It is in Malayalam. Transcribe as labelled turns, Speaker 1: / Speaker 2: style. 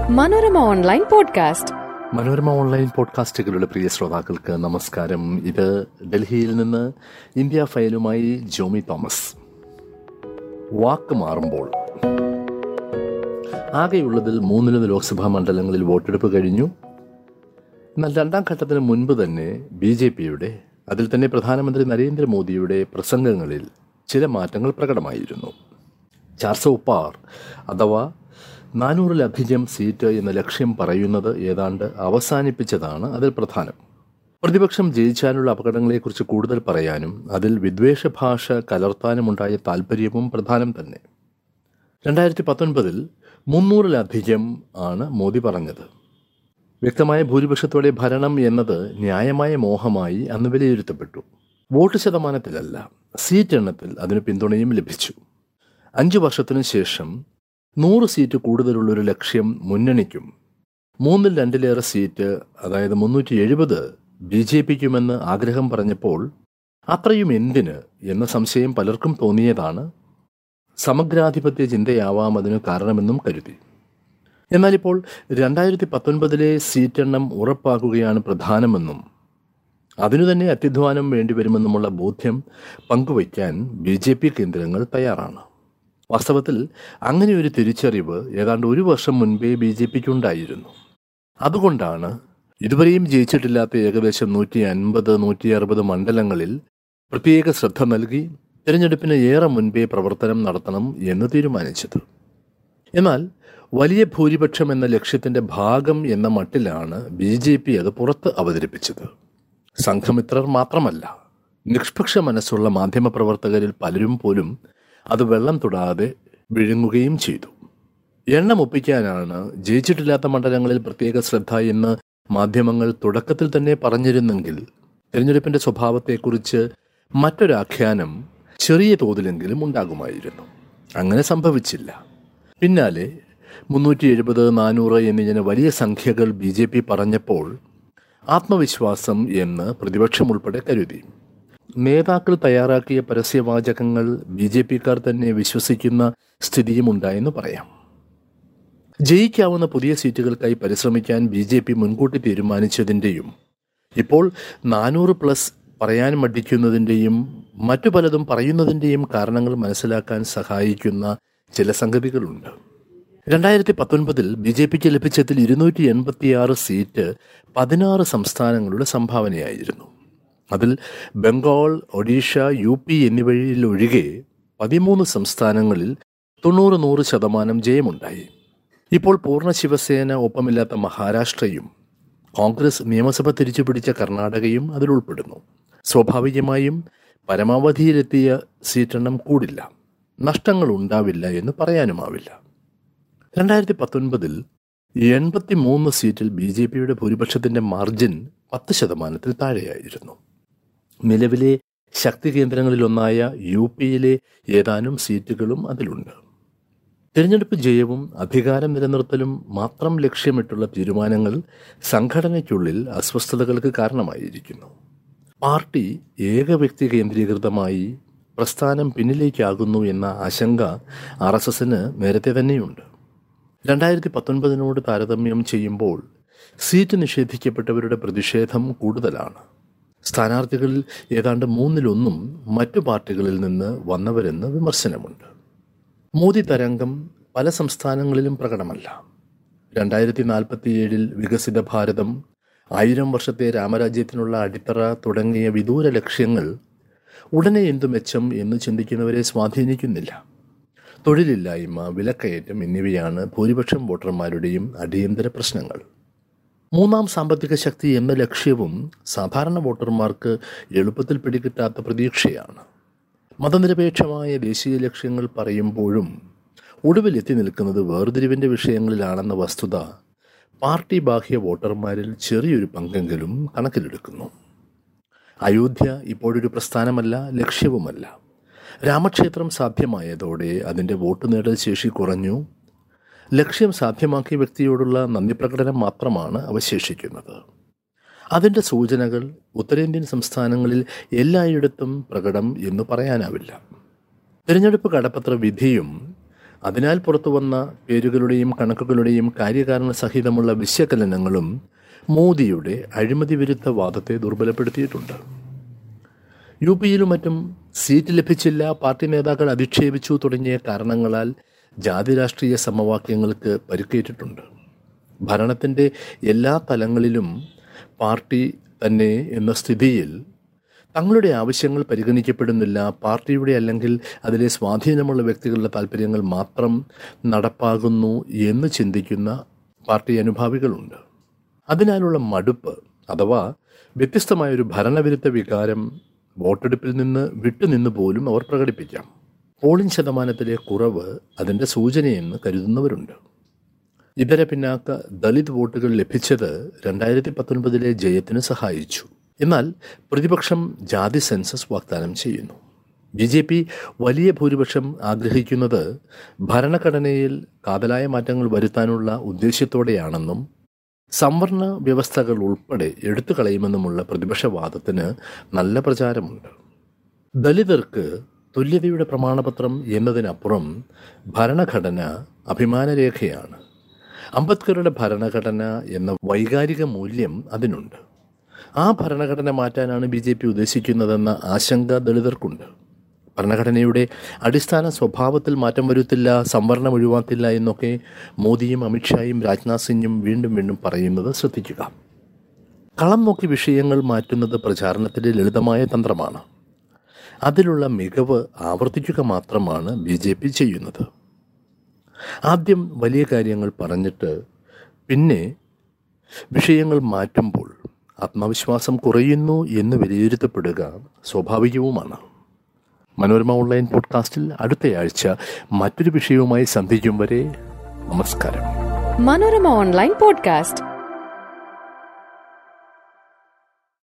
Speaker 1: Manorama online podcast
Speaker 2: Manorama online പോഡ്കാസ്റ്റുകളുടെ പ്രിയ ശ്രോതാക്കൾക്ക് നമസ്കാരം ഇത് ഡൽഹിയിൽ നിന്ന് ഇന്ത്യ ഫയലുമായി ജോമി തോമസ് വാക്ക് മാറുമ്പോൾ ആകെയുള്ളതിൽ മൂന്നിലൊന്ന് ലോക്സഭാ മണ്ഡലങ്ങളിൽ വോട്ടെടുപ്പ് കഴിഞ്ഞു എന്നാൽ രണ്ടാം ഘട്ടത്തിന് മുൻപ് തന്നെ ബി ജെ പിയുടെ അതിൽ തന്നെ പ്രധാനമന്ത്രി നരേന്ദ്രമോദിയുടെ പ്രസംഗങ്ങളിൽ ചില മാറ്റങ്ങൾ പ്രകടമായിരുന്നു ചാർസോ പാർ അഥവാ നാനൂറിലധികം സീറ്റ് എന്ന ലക്ഷ്യം പറയുന്നത് ഏതാണ്ട് അവസാനിപ്പിച്ചതാണ് അതിൽ പ്രധാനം പ്രതിപക്ഷം ജയിച്ചാലുള്ള അപകടങ്ങളെക്കുറിച്ച് കൂടുതൽ പറയാനും അതിൽ വിദ്വേഷ ഭാഷ കലർത്താനുമുണ്ടായ താൽപ്പര്യവും പ്രധാനം തന്നെ രണ്ടായിരത്തി പത്തൊൻപതിൽ മുന്നൂറിലധികം ആണ് മോദി പറഞ്ഞത് വ്യക്തമായ ഭൂരിപക്ഷത്തോടെ ഭരണം എന്നത് ന്യായമായ മോഹമായി അന്ന് വിലയിരുത്തപ്പെട്ടു വോട്ട് ശതമാനത്തിലല്ല സീറ്റ് എണ്ണത്തിൽ അതിന് പിന്തുണയും ലഭിച്ചു അഞ്ചു വർഷത്തിനു ശേഷം നൂറ് സീറ്റ് കൂടുതലുള്ളൊരു ലക്ഷ്യം മുന്നണിക്കും മൂന്നിൽ രണ്ടിലേറെ സീറ്റ് അതായത് മുന്നൂറ്റി എഴുപത് ബി ജെ പിക്കുമെന്ന് ആഗ്രഹം പറഞ്ഞപ്പോൾ അത്രയും എന്തിന് എന്ന സംശയം പലർക്കും തോന്നിയതാണ് സമഗ്രാധിപത്യ ചിന്തയാവാം അതിന് കാരണമെന്നും കരുതി എന്നാൽ ഇപ്പോൾ രണ്ടായിരത്തി പത്തൊൻപതിലെ സീറ്റെണ്ണം ഉറപ്പാക്കുകയാണ് പ്രധാനമെന്നും അതിനു തന്നെ അത്യധ്വാനം വേണ്ടിവരുമെന്നുമുള്ള ബോധ്യം പങ്കുവയ്ക്കാൻ ബി ജെ പി കേന്ദ്രങ്ങൾ തയ്യാറാണ് വാസ്തവത്തിൽ അങ്ങനെ ഒരു തിരിച്ചറിവ് ഏതാണ്ട് ഒരു വർഷം മുൻപേ ബി ജെ പിക്കുണ്ടായിരുന്നു അതുകൊണ്ടാണ് ഇതുവരെയും ജയിച്ചിട്ടില്ലാത്ത ഏകദേശം നൂറ്റി അൻപത് നൂറ്റി അറുപത് മണ്ഡലങ്ങളിൽ പ്രത്യേക ശ്രദ്ധ നൽകി തിരഞ്ഞെടുപ്പിന് ഏറെ മുൻപേ പ്രവർത്തനം നടത്തണം എന്ന് തീരുമാനിച്ചത് എന്നാൽ വലിയ ഭൂരിപക്ഷം എന്ന ലക്ഷ്യത്തിന്റെ ഭാഗം എന്ന മട്ടിലാണ് ബി ജെ പി അത് പുറത്ത് അവതരിപ്പിച്ചത് സംഘമിത്രർ മാത്രമല്ല നിഷ്പക്ഷ മനസ്സുള്ള മാധ്യമപ്രവർത്തകരിൽ പലരും പോലും അത് വെള്ളം തൊടാതെ വിഴുങ്ങുകയും ചെയ്തു എണ്ണം ഒപ്പിക്കാനാണ് ജയിച്ചിട്ടില്ലാത്ത മണ്ഡലങ്ങളിൽ പ്രത്യേക ശ്രദ്ധ എന്ന് മാധ്യമങ്ങൾ തുടക്കത്തിൽ തന്നെ പറഞ്ഞിരുന്നെങ്കിൽ തിരഞ്ഞെടുപ്പിന്റെ സ്വഭാവത്തെക്കുറിച്ച് മറ്റൊരാഖ്യാനം ചെറിയ തോതിലെങ്കിലും ഉണ്ടാകുമായിരുന്നു അങ്ങനെ സംഭവിച്ചില്ല പിന്നാലെ മുന്നൂറ്റി എഴുപത് നാനൂറ് എന്നിങ്ങനെ വലിയ സംഖ്യകൾ ബി ജെ പി പറഞ്ഞപ്പോൾ ആത്മവിശ്വാസം എന്ന് പ്രതിപക്ഷം ഉൾപ്പെടെ കരുതി നേതാക്കൾ തയ്യാറാക്കിയ പരസ്യവാചകങ്ങൾ ബി ജെ പിക്കാർ തന്നെ വിശ്വസിക്കുന്ന സ്ഥിതിയും ഉണ്ടായെന്ന് പറയാം ജയിക്കാവുന്ന പുതിയ സീറ്റുകൾക്കായി പരിശ്രമിക്കാൻ ബി ജെ പി മുൻകൂട്ടി തീരുമാനിച്ചതിൻ്റെയും ഇപ്പോൾ നാനൂറ് പ്ലസ് പറയാൻ മടിക്കുന്നതിൻ്റെയും മറ്റു പലതും പറയുന്നതിൻ്റെയും കാരണങ്ങൾ മനസ്സിലാക്കാൻ സഹായിക്കുന്ന ചില സംഗതികളുണ്ട് രണ്ടായിരത്തി പത്തൊൻപതിൽ ബി ജെ പിക്ക് ലഭിച്ചതിൽ ഇരുന്നൂറ്റി എൺപത്തിയാറ് സീറ്റ് പതിനാറ് സംസ്ഥാനങ്ങളുടെ സംഭാവനയായിരുന്നു അതിൽ ബംഗാൾ ഒഡീഷ യു പി എന്നിവയിലൊഴികെ പതിമൂന്ന് സംസ്ഥാനങ്ങളിൽ തൊണ്ണൂറ് നൂറ് ശതമാനം ജയമുണ്ടായി ഇപ്പോൾ പൂർണ്ണ ശിവസേന ഒപ്പമില്ലാത്ത മഹാരാഷ്ട്രയും കോൺഗ്രസ് നിയമസഭ തിരിച്ചുപിടിച്ച കർണാടകയും അതിലുൾപ്പെടുന്നു സ്വാഭാവികമായും പരമാവധിയിലെത്തിയ സീറ്റെണ്ണം കൂടില്ല നഷ്ടങ്ങൾ ഉണ്ടാവില്ല എന്ന് പറയാനുമാവില്ല രണ്ടായിരത്തി പത്തൊൻപതിൽ എൺപത്തി മൂന്ന് സീറ്റിൽ ബി ജെ പിയുടെ ഭൂരിപക്ഷത്തിന്റെ മാർജിൻ പത്ത് ശതമാനത്തിൽ താഴെയായിരുന്നു നിലവിലെ ശക്തി കേന്ദ്രങ്ങളിലൊന്നായ യു പിയിലെ ഏതാനും സീറ്റുകളും അതിലുണ്ട് തിരഞ്ഞെടുപ്പ് ജയവും അധികാരം നിലനിർത്തലും മാത്രം ലക്ഷ്യമിട്ടുള്ള തീരുമാനങ്ങൾ സംഘടനയ്ക്കുള്ളിൽ അസ്വസ്ഥതകൾക്ക് കാരണമായിരിക്കുന്നു പാർട്ടി ഏക വ്യക്തി കേന്ദ്രീകൃതമായി പ്രസ്ഥാനം പിന്നിലേക്കാകുന്നു എന്ന ആശങ്ക ആർ എസ് എസിന് നേരത്തെ തന്നെയുണ്ട് രണ്ടായിരത്തി പത്തൊൻപതിനോട് താരതമ്യം ചെയ്യുമ്പോൾ സീറ്റ് നിഷേധിക്കപ്പെട്ടവരുടെ പ്രതിഷേധം കൂടുതലാണ് സ്ഥാനാർത്ഥികളിൽ ഏതാണ്ട് മൂന്നിലൊന്നും മറ്റു പാർട്ടികളിൽ നിന്ന് വന്നവരെന്ന് വിമർശനമുണ്ട് മോദി തരംഗം പല സംസ്ഥാനങ്ങളിലും പ്രകടമല്ല രണ്ടായിരത്തി നാൽപ്പത്തിയേഴിൽ വികസിത ഭാരതം ആയിരം വർഷത്തെ രാമരാജ്യത്തിനുള്ള അടിത്തറ തുടങ്ങിയ വിദൂര ലക്ഷ്യങ്ങൾ ഉടനെ എന്തു മെച്ചം എന്ന് ചിന്തിക്കുന്നവരെ സ്വാധീനിക്കുന്നില്ല തൊഴിലില്ലായ്മ വിലക്കയറ്റം എന്നിവയാണ് ഭൂരിപക്ഷം വോട്ടർമാരുടെയും അടിയന്തര പ്രശ്നങ്ങൾ മൂന്നാം സാമ്പത്തിക ശക്തി എന്ന ലക്ഷ്യവും സാധാരണ വോട്ടർമാർക്ക് എളുപ്പത്തിൽ പിടികിട്ടാത്ത പ്രതീക്ഷയാണ് മതനിരപേക്ഷമായ ദേശീയ ലക്ഷ്യങ്ങൾ പറയുമ്പോഴും ഒടുവിൽ എത്തി നിൽക്കുന്നത് വേർതിരിവിൻ്റെ വിഷയങ്ങളിലാണെന്ന വസ്തുത പാർട്ടി ബാഹ്യ വോട്ടർമാരിൽ ചെറിയൊരു പങ്കെങ്കിലും കണക്കിലെടുക്കുന്നു അയോധ്യ ഇപ്പോഴൊരു പ്രസ്ഥാനമല്ല ലക്ഷ്യവുമല്ല രാമക്ഷേത്രം സാധ്യമായതോടെ അതിൻ്റെ വോട്ട് നേടൽ ശേഷി കുറഞ്ഞു ലക്ഷ്യം സാധ്യമാക്കിയ വ്യക്തിയോടുള്ള നന്ദി പ്രകടനം മാത്രമാണ് അവശേഷിക്കുന്നത് അതിൻ്റെ സൂചനകൾ ഉത്തരേന്ത്യൻ സംസ്ഥാനങ്ങളിൽ എല്ലായിടത്തും പ്രകടം എന്ന് പറയാനാവില്ല തിരഞ്ഞെടുപ്പ് കടപ്പത്ര വിധിയും അതിനാൽ പുറത്തു വന്ന പേരുകളുടെയും കണക്കുകളുടെയും കാര്യകാരണ സഹിതമുള്ള വിശകലനങ്ങളും മോദിയുടെ അഴിമതി വിരുദ്ധ വാദത്തെ ദുർബലപ്പെടുത്തിയിട്ടുണ്ട് യു പിയിലും മറ്റും സീറ്റ് ലഭിച്ചില്ല പാർട്ടി നേതാക്കൾ അധിക്ഷേപിച്ചു തുടങ്ങിയ കാരണങ്ങളാൽ ജാതി രാഷ്ട്രീയ സമവാക്യങ്ങൾക്ക് പരിക്കേറ്റിട്ടുണ്ട് ഭരണത്തിൻ്റെ എല്ലാ തലങ്ങളിലും പാർട്ടി തന്നെ എന്ന സ്ഥിതിയിൽ തങ്ങളുടെ ആവശ്യങ്ങൾ പരിഗണിക്കപ്പെടുന്നില്ല പാർട്ടിയുടെ അല്ലെങ്കിൽ അതിലെ സ്വാധീനമുള്ള വ്യക്തികളുടെ താല്പര്യങ്ങൾ മാത്രം നടപ്പാകുന്നു എന്ന് ചിന്തിക്കുന്ന പാർട്ടി അനുഭാവികളുണ്ട് അതിനാലുള്ള മടുപ്പ് അഥവാ വ്യത്യസ്തമായൊരു ഭരണവിരുദ്ധ വികാരം വോട്ടെടുപ്പിൽ നിന്ന് വിട്ടുനിന്ന് പോലും അവർ പ്രകടിപ്പിക്കാം പോളിംഗ് ശതമാനത്തിലെ കുറവ് അതിൻ്റെ സൂചനയെന്ന് കരുതുന്നവരുണ്ട് ഇതര പിന്നാക്ക ദളിത് വോട്ടുകൾ ലഭിച്ചത് രണ്ടായിരത്തി പത്തൊൻപതിലെ ജയത്തിന് സഹായിച്ചു എന്നാൽ പ്രതിപക്ഷം ജാതി സെൻസസ് വാഗ്ദാനം ചെയ്യുന്നു ബി ജെ പി വലിയ ഭൂരിപക്ഷം ആഗ്രഹിക്കുന്നത് ഭരണഘടനയിൽ കാതലായ മാറ്റങ്ങൾ വരുത്താനുള്ള ഉദ്ദേശ്യത്തോടെയാണെന്നും സംവരണ വ്യവസ്ഥകൾ ഉൾപ്പെടെ എടുത്തു കളയുമെന്നുമുള്ള പ്രതിപക്ഷവാദത്തിന് നല്ല പ്രചാരമുണ്ട് ദലിതർക്ക് തുല്യതയുടെ പ്രമാണപത്രം എന്നതിനപ്പുറം ഭരണഘടന അഭിമാനരേഖയാണ് അംബേദ്കറുടെ ഭരണഘടന എന്ന വൈകാരിക മൂല്യം അതിനുണ്ട് ആ ഭരണഘടന മാറ്റാനാണ് ബി ജെ പി ഉദ്ദേശിക്കുന്നതെന്ന ആശങ്ക ദളിതർക്കുണ്ട് ഭരണഘടനയുടെ അടിസ്ഥാന സ്വഭാവത്തിൽ മാറ്റം വരുത്തില്ല സംവരണം ഒഴിവാക്കില്ല എന്നൊക്കെ മോദിയും അമിത്ഷായും രാജ്നാഥ് സിംഗും വീണ്ടും വീണ്ടും പറയുന്നത് ശ്രദ്ധിക്കുക കളം നോക്കി വിഷയങ്ങൾ മാറ്റുന്നത് പ്രചാരണത്തിൻ്റെ ലളിതമായ തന്ത്രമാണ് അതിലുള്ള മികവ് ആവർത്തിക്കുക മാത്രമാണ് ബി ജെ പി ചെയ്യുന്നത് ആദ്യം വലിയ കാര്യങ്ങൾ പറഞ്ഞിട്ട് പിന്നെ വിഷയങ്ങൾ മാറ്റുമ്പോൾ ആത്മവിശ്വാസം കുറയുന്നു എന്ന് വിലയിരുത്തപ്പെടുക സ്വാഭാവികവുമാണ് മനോരമ ഓൺലൈൻ പോഡ്കാസ്റ്റിൽ അടുത്തയാഴ്ച മറ്റൊരു വിഷയവുമായി സന്ധിക്കും വരെ നമസ്കാരം
Speaker 1: മനോരമ ഓൺലൈൻ പോഡ്കാസ്റ്റ്